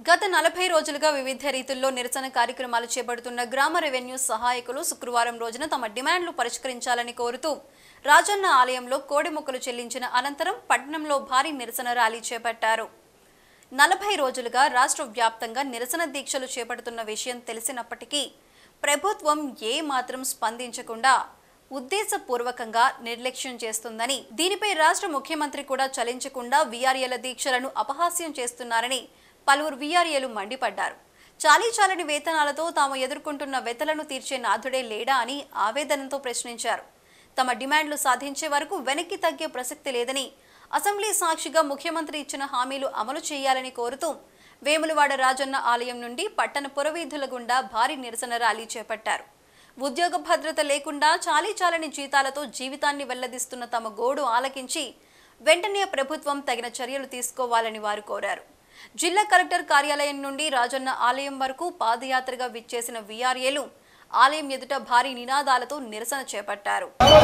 గత నలభై రోజులుగా వివిధ రీతుల్లో నిరసన కార్యక్రమాలు చేపడుతున్న గ్రామ రెవెన్యూ సహాయకులు శుక్రవారం రోజున తమ డిమాండ్లు పరిష్కరించాలని కోరుతూ రాజన్న ఆలయంలో కోడి మొక్కలు చెల్లించిన అనంతరం పట్టణంలో భారీ నిరసన ర్యాలీ చేపట్టారు నలభై రోజులుగా రాష్ట్ర వ్యాప్తంగా నిరసన దీక్షలు చేపడుతున్న విషయం తెలిసినప్పటికీ ప్రభుత్వం ఏ మాత్రం స్పందించకుండా ఉద్దేశపూర్వకంగా నిర్లక్ష్యం చేస్తుందని దీనిపై రాష్ట్ర ముఖ్యమంత్రి కూడా చలించకుండా వీఆర్ఏల దీక్షలను అపహాస్యం చేస్తున్నారని పలువురు వీఆర్ఏలు మండిపడ్డారు చాలీ చాలని వేతనాలతో తాము ఎదుర్కొంటున్న వెతలను తీర్చే నాథుడే లేడా అని ఆవేదనతో ప్రశ్నించారు తమ డిమాండ్లు సాధించే వరకు వెనక్కి తగ్గే ప్రసక్తి లేదని అసెంబ్లీ సాక్షిగా ముఖ్యమంత్రి ఇచ్చిన హామీలు అమలు చేయాలని కోరుతూ వేములవాడ రాజన్న ఆలయం నుండి పట్టణ పురవీధుల గుండా భారీ నిరసన ర్యాలీ చేపట్టారు ఉద్యోగ భద్రత లేకుండా చాలీ చాలని జీతాలతో జీవితాన్ని వెల్లదిస్తున్న తమ గోడు ఆలకించి వెంటనే ప్రభుత్వం తగిన చర్యలు తీసుకోవాలని వారు కోరారు జిల్లా కలెక్టర్ కార్యాలయం నుండి రాజన్న ఆలయం వరకు పాదయాత్రగా విచ్చేసిన వీఆర్ఏలు ఆలయం ఎదుట భారీ నినాదాలతో నిరసన చేపట్టారు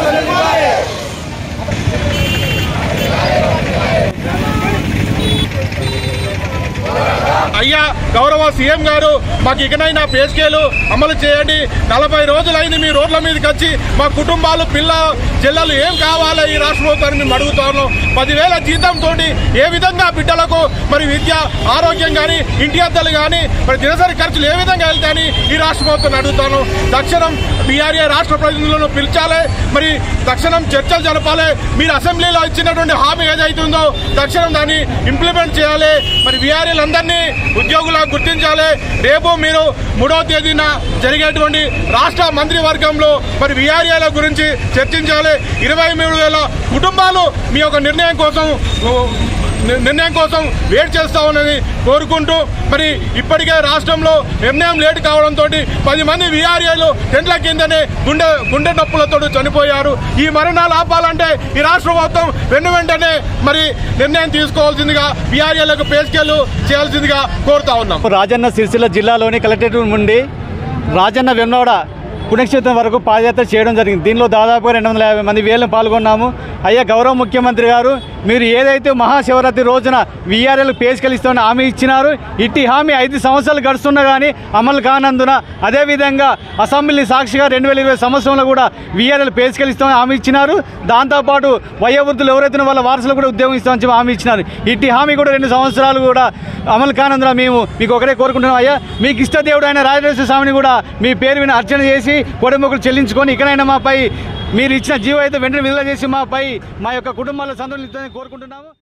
అయ్యా గౌరవ సీఎం గారు మాకు ఇకనైనా పే స్కేలు అమలు చేయండి నలభై రోజులైంది మీ రోడ్ల మీదకి వచ్చి మా కుటుంబాలు పిల్ల జిల్లలు ఏం కావాలి ఈ రాష్ట్ర ప్రభుత్వాన్ని మేము అడుగుతాను పదివేల జీతంతో ఏ విధంగా బిడ్డలకు మరి విద్య ఆరోగ్యం కానీ ఇంటి అద్దలు కానీ మరి దినసరి ఖర్చులు ఏ విధంగా వెళ్తాయని ఈ రాష్ట్ర ప్రభుత్వాన్ని అడుగుతాను తక్షణం బీఆర్ఏ రాష్ట్ర ప్రతినిధులను పిలిచాలి మరి తక్షణం చర్చలు జరపాలి మీరు అసెంబ్లీలో ఇచ్చినటువంటి హామీ ఏదైతుందో తక్షణం దాన్ని ఇంప్లిమెంట్ చేయాలి మరి వీఆర్ఏలందరినీ ఉద్యోగులకు గుర్తించాలి రేపు మీరు మూడవ తేదీన జరిగేటువంటి రాష్ట్ర మంత్రివర్గంలో మరి వీఆర్ఏల గురించి చర్చించాలి ఇరవై మూడు వేల కుటుంబాలు మీ యొక్క నిర్ణయం కోసం ని- నిర్ణయం కోసం వెయిట్ చేస్తా ఉన్నది కోరుకుంటూ మరి ఇప్పటికే రాష్ట్రంలో నిర్ణయం లేట్ కావడంతో పది మంది వీఆర్ఏలు టెంట్ల కిందనే గుండె గుండె నొప్పులతో చనిపోయారు ఈ మరణాలు ఆపాలంటే ఈ రాష్ట్ర ప్రభుత్వం వెను వెంటనే మరి నిర్ణయం తీసుకోవాల్సిందిగా వీఆర్ఏలకు పేస్కేలు చేయాల్సిందిగా కోరుతా ఉన్నాం రాజన్న సిరిసిల్ల జిల్లాలోని కలెక్టరేట్ నుండి రాజన్న వెమ్నవాడ పుణ్యక్షేత్రం వరకు పాదయాత్ర చేయడం జరిగింది దీనిలో దాదాపుగా రెండు వందల యాభై మంది వేలను పాల్గొన్నాము అయ్యా గౌరవ ముఖ్యమంత్రి గారు మీరు ఏదైతే మహాశివరాత్రి రోజున వీఆర్ఎల్ పేసుకెళ్ళిస్తామని హామీ ఇచ్చినారు ఇట్టి హామీ ఐదు సంవత్సరాలు గడుస్తున్నా కానీ అమలు కానందున అదేవిధంగా అసెంబ్లీ సాక్షిగా రెండు వేల ఇరవై సంవత్సరంలో కూడా వీఆర్ఎల్ పేసుకెళ్ళిస్తామని హామీ ఇచ్చినారు దాంతోపాటు వయోవృద్ధులు ఎవరైతే వాళ్ళ వారసులు కూడా ఉద్యోగం ఇస్తామని చెప్పి హామీ ఇచ్చినారు ఇట్టి హామీ కూడా రెండు సంవత్సరాలు కూడా అమలు కానందున మేము మీకు ఒకటే కోరుకుంటున్నాం అయ్యా మీకు ఇష్ట దేవుడు అయిన రాజరాజేశ్వర స్వామిని కూడా మీ పేరు విని అర్చన చేసి కొడుమొక్కలు చెల్లించుకొని ఇకనైనా మాపై మీరు ఇచ్చిన జీవో అయితే వెంటనే విడుదల చేసి మాపై మా యొక్క కుటుంబాల సంతోషం కోరుకుంటున్నాము